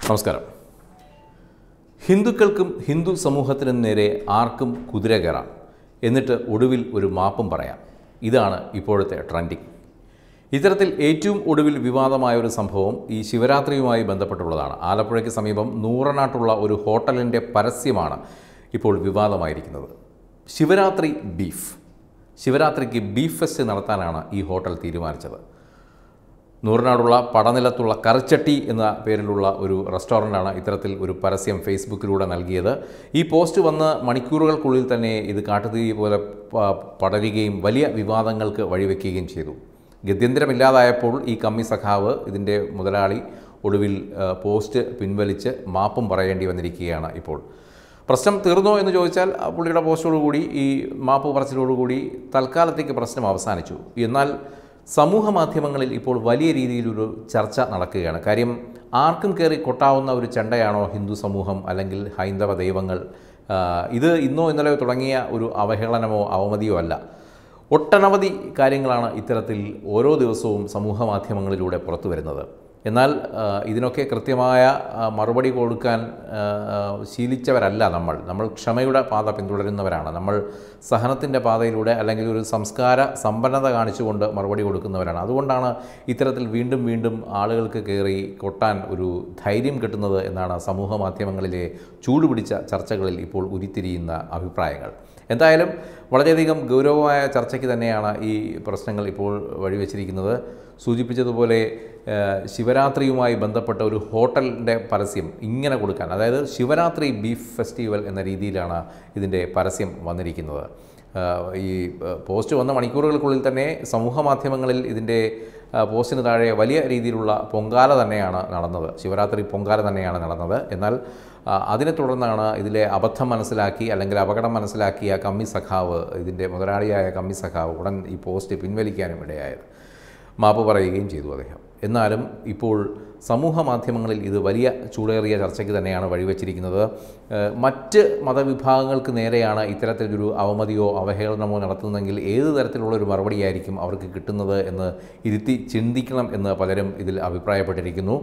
നമസ്കാരം ഹിന്ദുക്കൾക്കും ഹിന്ദു സമൂഹത്തിനും നേരെ ആർക്കും കുതിര കയറാം എന്നിട്ട് ഒടുവിൽ ഒരു മാപ്പും പറയാം ഇതാണ് ഇപ്പോഴത്തെ ട്രെൻഡിങ് ഇത്തരത്തിൽ ഏറ്റവും ഒടുവിൽ വിവാദമായ ഒരു സംഭവം ഈ ശിവരാത്രിയുമായി ബന്ധപ്പെട്ടുള്ളതാണ് ആലപ്പുഴയ്ക്ക് സമീപം നൂറനാട്ടുള്ള ഒരു ഹോട്ടലിൻ്റെ പരസ്യമാണ് ഇപ്പോൾ വിവാദമായിരിക്കുന്നത് ശിവരാത്രി ബീഫ് ശിവരാത്രിക്ക് ബീഫ് ഫെസ്റ്റ് നടത്താനാണ് ഈ ഹോട്ടൽ തീരുമാനിച്ചത് നൂറിനാടുള്ള പടനിലത്തുള്ള കറിച്ചട്ടി എന്ന പേരിലുള്ള ഒരു റെസ്റ്റോറൻ്റാണ് ഇത്തരത്തിൽ ഒരു പരസ്യം ഫേസ്ബുക്കിലൂടെ നൽകിയത് ഈ പോസ്റ്റ് വന്ന് മണിക്കൂറുകൾക്കുള്ളിൽ തന്നെ ഇത് കാട്ടുതീ പോലെ പ- പടരുകയും വലിയ വിവാദങ്ങൾക്ക് വഴിവെക്കുകയും ചെയ്തു ഗത്യന്തരമില്ലാതായപ്പോൾ ഈ കമ്മി സഖാവ് ഇതിൻ്റെ മുതലാളി ഒടുവിൽ ആ, പോസ്റ്റ് പിൻവലിച്ച് മാപ്പും പറയേണ്ടി വന്നിരിക്കുകയാണ് ഇപ്പോൾ പ്രശ്നം തീർന്നോ എന്ന് ചോദിച്ചാൽ ആ പുള്ളിയുടെ പോസ്റ്റോടുകൂടി ഈ മാപ്പ് പറച്ചിലോടുകൂടി തൽക്കാലത്തേക്ക് പ്രശ്നം അവസാനിച്ചു എന്നാൽ സമൂഹ മാധ്യമങ്ങളിൽ ഇപ്പോൾ വലിയ രീതിയിലൊരു ചർച്ച നടക്കുകയാണ് കാര്യം ആർക്കും കയറി കൊട്ടാവുന്ന ഒരു ചെണ്ടയാണോ ഹിന്ദു സമൂഹം അല്ലെങ്കിൽ ഹൈന്ദവ ദൈവങ്ങൾ ആ, ഇത് ഇന്നോ ഇന്നലെയോ തുടങ്ങിയ ഒരു അവഹേളനമോ അവമതിയോ അല്ല ഒട്ടനവധി കാര്യങ്ങളാണ് ഇത്തരത്തിൽ ഓരോ ദിവസവും സമൂഹ മാധ്യമങ്ങളിലൂടെ പുറത്തു വരുന്നത് എന്നാൽ ആ, ഇതിനൊക്കെ കൃത്യമായ ആ, മറുപടി കൊടുക്കാൻ ആ, ആ, ശീലിച്ചവരല്ല നമ്മൾ നമ്മൾ ക്ഷമയുടെ പാത പിന്തുടരുന്നവരാണ് നമ്മൾ സഹനത്തിൻ്റെ പാതയിലൂടെ അല്ലെങ്കിൽ ഒരു സംസ്കാര സമ്പന്നത കാണിച്ചുകൊണ്ട് മറുപടി കൊടുക്കുന്നവരാണ് അതുകൊണ്ടാണ് ഇത്തരത്തിൽ വീണ്ടും വീണ്ടും ആളുകൾക്ക് കയറി കൊട്ടാൻ ഒരു ധൈര്യം കിട്ടുന്നത് എന്നാണ് സമൂഹ മാധ്യമങ്ങളിലെ ചൂടുപിടിച്ച ചർച്ചകളിൽ ഇപ്പോൾ ഉരുത്തിരിയുന്ന അഭിപ്രായങ്ങൾ എന്തായാലും വളരെയധികം ഗൗരവമായ ചർച്ചയ്ക്ക് തന്നെയാണ് ഈ പ്രശ്നങ്ങൾ ഇപ്പോൾ വഴിവെച്ചിരിക്കുന്നത് സൂചിപ്പിച്ചതുപോലെ ഏഹ്, ശിവരാത്രിയുമായി ബന്ധപ്പെട്ട ഒരു ഹോട്ടലിൻ്റെ പരസ്യം ഇങ്ങനെ കൊടുക്കാൻ അതായത് ശിവരാത്രി ബീഫ് ഫെസ്റ്റിവൽ എന്ന രീതിയിലാണ് ഇതിൻ്റെ പരസ്യം വന്നിരിക്കുന്നത് ഏഹ്, ഈ ഏഹ്, പോസ്റ്റ് വന്ന മണിക്കൂറുകൾക്കുള്ളിൽ തന്നെ സമൂഹ മാധ്യമങ്ങളിൽ ഇതിൻ്റെ ഏഹ്, പോസ്റ്റിന് താഴെ വലിയ രീതിയിലുള്ള പൊങ്കാല തന്നെയാണ് നടന്നത് ശിവരാത്രി പൊങ്കാല തന്നെയാണ് നടന്നത് എന്നാൽ ആ, അതിനെ തുടർന്നാണ് ഇതിലെ അബദ്ധം മനസ്സിലാക്കി അല്ലെങ്കിൽ അപകടം മനസ്സിലാക്കിയ കമ്മി സഖാവ് ഇതിൻ്റെ മുതലാളിയായ കമ്മി സഖാവ് ഉടൻ ഈ പോസ്റ്റ് പിൻവലിക്കാനും ഇടയായത് മാപ്പ് പറയുകയും ചെയ്തു അദ്ദേഹം എന്നാലും ഇപ്പോൾ സമൂഹ മാധ്യമങ്ങളിൽ ഇത് വലിയ ചൂടേറിയ ചർച്ചയ്ക്ക് തന്നെയാണ് വഴിവെച്ചിരിക്കുന്നത് ഏഹ് മറ്റ് മതവിഭാഗങ്ങൾക്ക് നേരെയാണ് ഇത്തരത്തിലൊരു അവമതിയോ അവഹേളനമോ നടത്തുന്നതെങ്കിൽ ഏത് തരത്തിലുള്ള ഒരു മറുപടിയായിരിക്കും അവർക്ക് കിട്ടുന്നത് എന്ന് ഇരുത്തി ചിന്തിക്കണം എന്ന് പലരും ഇതിൽ അഭിപ്രായപ്പെട്ടിരിക്കുന്നു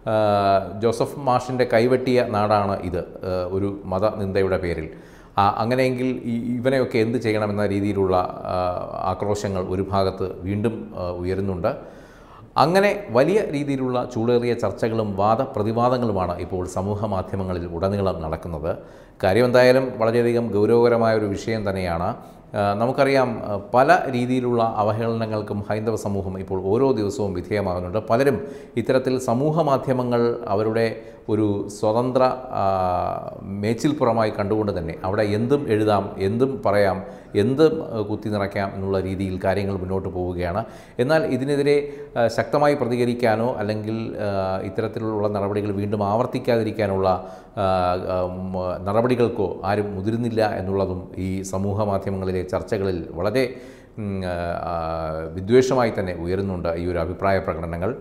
ഏഹ് ജോസഫ് മാഷിൻ്റെ കൈവെട്ടിയ നാടാണ് ഇത് ഏഹ് ഒരു മതനിന്ദയുടെ പേരിൽ ആ, അങ്ങനെയെങ്കിൽ ഈ ഇവനെയൊക്കെ എന്ത് ചെയ്യണമെന്ന രീതിയിലുള്ള ആ, ആക്രോശങ്ങൾ ഒരു ഭാഗത്ത് വീണ്ടും ആ, ഉയരുന്നുണ്ട് അങ്ങനെ വലിയ രീതിയിലുള്ള ചൂടേറിയ ചർച്ചകളും വാദപ്രതിവാദങ്ങളുമാണ് ഇപ്പോൾ സമൂഹ മാധ്യമങ്ങളിൽ ഉടനീളം നടക്കുന്നത് കാര്യം എന്തായാലും വളരെയധികം ഗൗരവകരമായ ഒരു വിഷയം തന്നെയാണ് ആ, നമുക്കറിയാം ആ, പല രീതിയിലുള്ള അവഹേളനങ്ങൾക്കും ഹൈന്ദവ സമൂഹം ഇപ്പോൾ ഓരോ ദിവസവും വിധേയമാകുന്നുണ്ട് പലരും ഇത്തരത്തിൽ സമൂഹ മാധ്യമങ്ങൾ അവരുടെ ഒരു സ്വതന്ത്ര ആ, മേച്ചിൽപ്പുറമായി കണ്ടുകൊണ്ട് തന്നെ അവിടെ എന്തും എഴുതാം എന്തും പറയാം എന്തും ആ, കുത്തി നിറയ്ക്കാം എന്നുള്ള രീതിയിൽ കാര്യങ്ങൾ മുന്നോട്ട് പോവുകയാണ് എന്നാൽ ഇതിനെതിരെ ആ, ശക്തമായി പ്രതികരിക്കാനോ അല്ലെങ്കിൽ ആ, ഇത്തരത്തിലുള്ള നടപടികൾ വീണ്ടും ആവർത്തിക്കാതിരിക്കാനുള്ള ആ, ആ, ഉം, നടപടികൾക്കോ ആരും മുതിരുന്നില്ല എന്നുള്ളതും ഈ സമൂഹ മാധ്യമങ്ങളിലെ ചർച്ചകളിൽ വളരെ ഉം, ആ, വിദ്വേഷമായി തന്നെ ഉയരുന്നുണ്ട് ഈ ഒരു അഭിപ്രായ പ്രകടനങ്ങൾ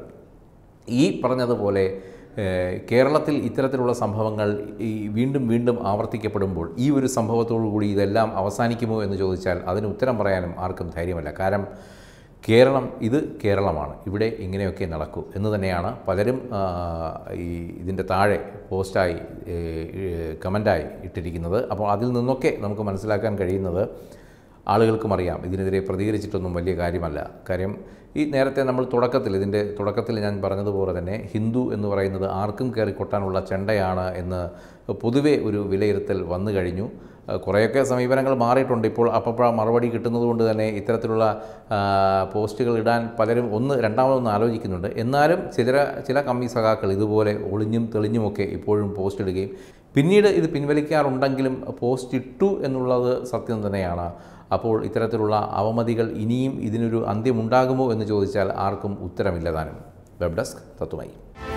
ഈ പറഞ്ഞതുപോലെ ഏഹ്, കേരളത്തിൽ ഇത്തരത്തിലുള്ള സംഭവങ്ങൾ ഈ വീണ്ടും വീണ്ടും ആവർത്തിക്കപ്പെടുമ്പോൾ ഈ ഒരു സംഭവത്തോടു കൂടി ഇതെല്ലാം അവസാനിക്കുമോ എന്ന് ചോദിച്ചാൽ അതിന് ഉത്തരം പറയാനും ആർക്കും ധൈര്യമല്ല കാരണം കേരളം ഇത് കേരളമാണ് ഇവിടെ ഇങ്ങനെയൊക്കെ നടക്കൂ എന്ന് തന്നെയാണ് പലരും ആ, ഈ ഇതിൻ്റെ താഴെ പോസ്റ്റായി ഏഹ്, കമൻ്റായി ഇട്ടിരിക്കുന്നത് അപ്പോൾ അതിൽ നിന്നൊക്കെ നമുക്ക് മനസ്സിലാക്കാൻ കഴിയുന്നത് ആളുകൾക്കും അറിയാം ഇതിനെതിരെ പ്രതികരിച്ചിട്ടൊന്നും വലിയ കാര്യമല്ല കാര്യം ഈ നേരത്തെ നമ്മൾ തുടക്കത്തിൽ ഇതിൻ്റെ തുടക്കത്തിൽ ഞാൻ പറഞ്ഞതുപോലെ തന്നെ ഹിന്ദു എന്ന് പറയുന്നത് ആർക്കും കയറി കൊട്ടാനുള്ള ചെണ്ടയാണ് എന്ന് പൊതുവെ ഒരു വിലയിരുത്തൽ വന്നു കഴിഞ്ഞു അഹ് കുറേയൊക്കെ സമീപനങ്ങൾ മാറിയിട്ടുണ്ട് ഇപ്പോൾ അപ്പോൾ മറുപടി കിട്ടുന്നത് കൊണ്ട് തന്നെ ഇത്തരത്തിലുള്ള ആ, പോസ്റ്റുകൾ ഇടാൻ പലരും ഒന്ന് രണ്ടാമതൊന്ന് ആലോചിക്കുന്നുണ്ട് എന്നാലും ചില ചില കമ്മി സഖാക്കൾ ഇതുപോലെ ഒളിഞ്ഞും തെളിഞ്ഞുമൊക്കെ ഇപ്പോഴും പോസ്റ്റ് ഇടുകയും പിന്നീട് ഇത് പിൻവലിക്കാറുണ്ടെങ്കിലും പോസ്റ്റ് ഇട്ടു എന്നുള്ളത് സത്യം തന്നെയാണ് അപ്പോൾ ഇത്തരത്തിലുള്ള അവമതികൾ ഇനിയും ഇതിനൊരു അന്ത്യമുണ്ടാകുമോ എന്ന് ചോദിച്ചാൽ ആർക്കും ഉത്തരമില്ല താനും വെബ് ഡെസ്ക് തത്വമായി